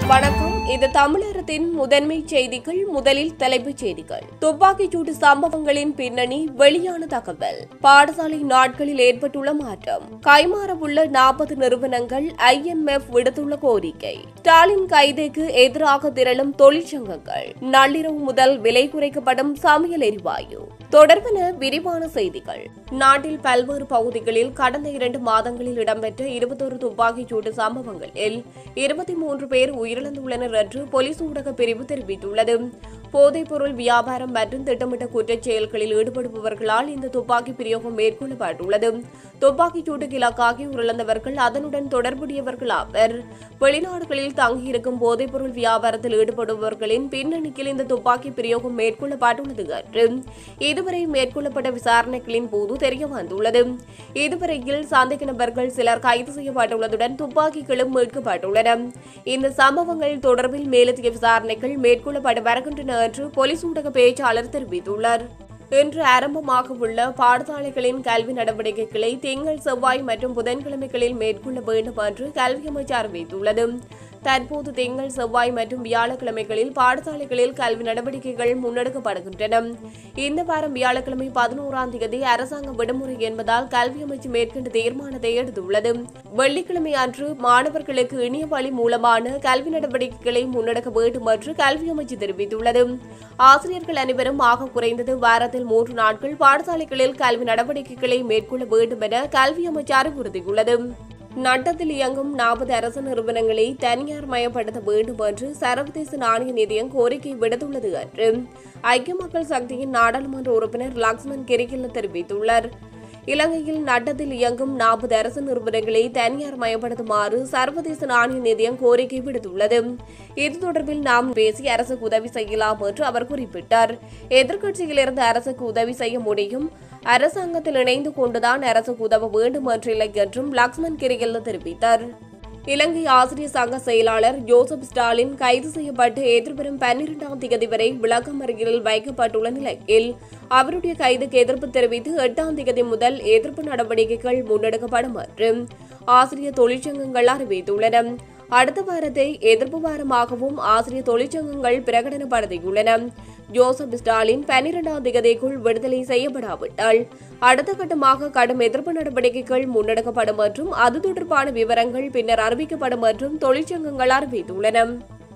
வணக்கம் இது தமிழகத்தின் முதன்மை செய்திகள் முதலில் தலைப்புச் செய்திகள் துப்பாக்கிச்சூடு சம்பவங்களின் பின்னணி வெளியான தகவல் பாடசாலை நாட்களில் ஏற்பட்டுள்ள மாற்றம் கைமாறவுள்ள நாற்பது நிறுவனங்கள் ஐஎம்எஃப் விடுத்துள்ள கோரிக்கை ஸ்டாலின் கைதுக்கு எதிராக திரளும் தொழிற்சங்கங்கள் நள்ளிரவு முதல் விலை குறைக்கப்படும் சமையல் எரிவாயு தொடர்பென விரிவான செய்திகள் நாட்டில் பல்வேறு பகுதிகளில் கடந்த இரண்டு மாதங்களில் இடம்பெற்ற இருபத்தொரு துப்பாக்கிச்சூடு சம்பவங்களில் இருபத்தி மூன்று பேர் உயிரிழந்துள்ளனர் என்று போலீஸ் ஊடக பிரிவு தெரிவித்துள்ளது போதைப்பொருள் வியாபாரம் மற்றும் திட்டமிட்ட குற்றச் செயல்களில் ஈடுபடுபவர்களால் இந்த துப்பாக்கி பிரயோகம் மேற்கொள்ளப்பட்டுள்ளது துப்பாக்கிச் சூட்டுக்கு இலக்காகி உயிரிழந்தவர்கள் அதனுடன் தொடர்புடையவர்கள் ஆவர் வெளிநாடுகளில் தங்கியிருக்கும் போதைப்பொருள் வியாபாரத்தில் ஈடுபடுபவர்களின் பின்னணியில் இந்த துப்பாக்கி பிரயோகம் மேற்கொள்ளப்பட்டுள்ளது என்று இதுவரை மேற்கொள்ளப்பட்ட விசாரணைகளின் போது தெரிய வந்துள்ளது இதுவரையில் சந்தேக நபர்கள் சிலர் கைது செய்யப்பட்டுள்ளதுடன் துப்பாக்கிகளும் மீட்கப்பட்டுள்ளன இந்த சம்பவங்கள் தொடர்பில் மேலதிக விசாரணைகள் மேற்கொள்ளப்பட்டு வருகின்றன என்று போலீஸ் ஊடக பேச்சாளர் தெரிவித்துள்ளார் இன்று ஆரம்பமாக உள்ள பாடசாலைகளின் கல்வி நடவடிக்கைகளை திங்கள் செவ்வாய் மற்றும் புதன்கிழமைகளில் மேற்கொள்ள வேண்டும் என்று கல்வி அமைச்சு அறிவித்துள்ளது தற்போது திங்கள் செவ்வாய் மற்றும் வியாழக்கிழமைகளில் பாடசாலைகளில் கல்வி நடவடிக்கைகள் முன்னெடுக்கப்படுகின்றன இந்த வாரம் வியாழக்கிழமை பதினோராம் தேதி அரசாங்க விடுமுறை என்பதால் கல்வி அமைச்சு மேற்கொண்ட தீர்மானத்தை எடுத்துள்ளது வெள்ளிக்கிழமை அன்று மாணவர்களுக்கு இணைய வழி மூலமான கல்வி நடவடிக்கைகளை முன்னெடுக்க வேண்டும் என்று கல்வி அமைச்சு தெரிவித்துள்ளது ஆசிரியர்கள் அனைவரும் ஆக குறைந்தது வாரத்தில் மூன்று நாட்கள் பாடசாலைகளில் கல்வி நடவடிக்கைகளை மேற்கொள்ள வேண்டும் என கல்வி அமைச்சு அறிவுறுத்தியுள்ளது நட்டத்தில் இயங்கும் நாற்பது அரசு நிறுவனங்களை தனியார் மயப்படுத்த வேண்டும் என்று சர்வதேச நாணய நிதியம் கோரிக்கை விடுத்துள்ளது என்று ஐக்கிய மக்கள் சக்தியின் நாடாளுமன்ற உறுப்பினர் லக்ஷ்மண் கிரிகில்ல தெரிவித்துள்ளார் இலங்கையில் நட்டத்தில் இயங்கும் நாற்பது அரசு நிறுவனங்களை தனியார் மயப்படுத்துமாறு சர்வதேச நாணய நிதியம் கோரிக்கை விடுத்துள்ளது இது தொடர்பில் நாம் பேசி அரசுக்கு உதவி செய்யலாம் என்று அவர் குறிப்பிட்டார் எதிர்க்கட்சியிலிருந்து அரசுக்கு உதவி செய்ய முடியும் அரசாங்கத்தில் இணைந்து கொண்டுதான் அரசுக்கு உதவ வேண்டும் என்றில்லை என்றும் லக்ஷ்மண் கிரிகல்ல தெரிவித்தார் இலங்கை ஆசிரியர் சங்க செயலாளர் ஜோசப் ஸ்டாலின் கைது செய்யப்பட்டு எதிர்வரும் பன்னிரெண்டாம் தேதி வரை விளக்கமறியலில் வைக்கப்பட்டுள்ள நிலையில் அவருடைய கைதுக்கு எதிர்ப்பு தெரிவித்து எட்டாம் தேதி முதல் எதிர்ப்பு நடவடிக்கைகள் முன்னெடுக்கப்படும் என்று ஆசிரியர் தொழிற்சங்கங்கள் அறிவித்துள்ளன அடுத்த வாரத்தை எதிர்ப்பு வாரமாகவும் ஆசிரியர் தொழிற்சங்கங்கள் பிரகடனப்படுத்தியுள்ளன ஜோசப் ஸ்டாலின் பன்னிரெண்டாம் தேதிக்குள் விடுதலை செய்யப்படாவிட்டால் அடுத்த கட்டமாக கடும் எதிர்ப்பு நடவடிக்கைகள் முன்னெடுக்கப்படும் என்றும் அது தொடர்பான விவரங்கள் பின்னர் அறிவிக்கப்படும் என்றும் தொழிற்சங்கங்கள் அறிவித்துள்ளன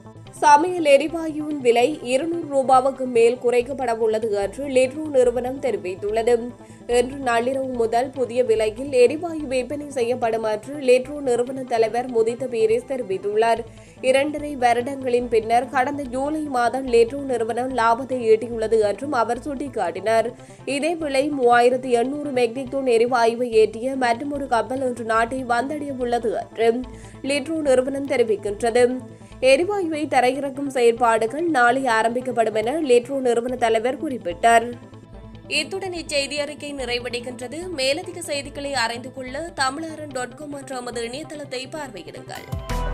சமையல் எரிவாயுவின் விலை இருநூறு ரூபாவுக்கு மேல் குறைக்கப்பட உள்ளது என்று லிட்ரோ நிறுவனம் தெரிவித்துள்ளது இன்று நள்ளிரவு முதல் புதிய விலையில் எரிவாயு விற்பனை செய்யப்படும் என்று லிட்ரோ நிறுவன தலைவர் முதித்த பீரிஸ் தெரிவித்துள்ளார் இரண்டரை வருடங்களின் பின்னர் கடந்த ஜூலை மாதம் லிட்ரோ நிறுவனம் லாபத்தை ஈட்டியுள்ளது என்றும் அவர் சுட்டிக்காட்டினார் இதேவேளை மூவாயிரத்து எண்ணூறு மெட்ரிக் டன் எரிவாயுவை ஏற்றிய மற்றொரு கப்பல் ஒன்று நாட்டை வந்தடைய உள்ளது என்று லிட்ரோ நிறுவனம் தெரிவிக்கின்றது எரிவாயுவை தரையிறக்கும் செயற்பாடுகள் நாளை ஆரம்பிக்கப்படும் என லிட்ரோ நிறுவன தலைவர் குறிப்பிட்டார் இத்துடன் இச்செய்தி அறிக்கை நிறைவடைகின்றது மேலதிக செய்திகளை அறிந்து கொள்ள தமிழரன் டாட் காம் என்ற நமது இணையதளத்தை பார்வையிடுங்கள்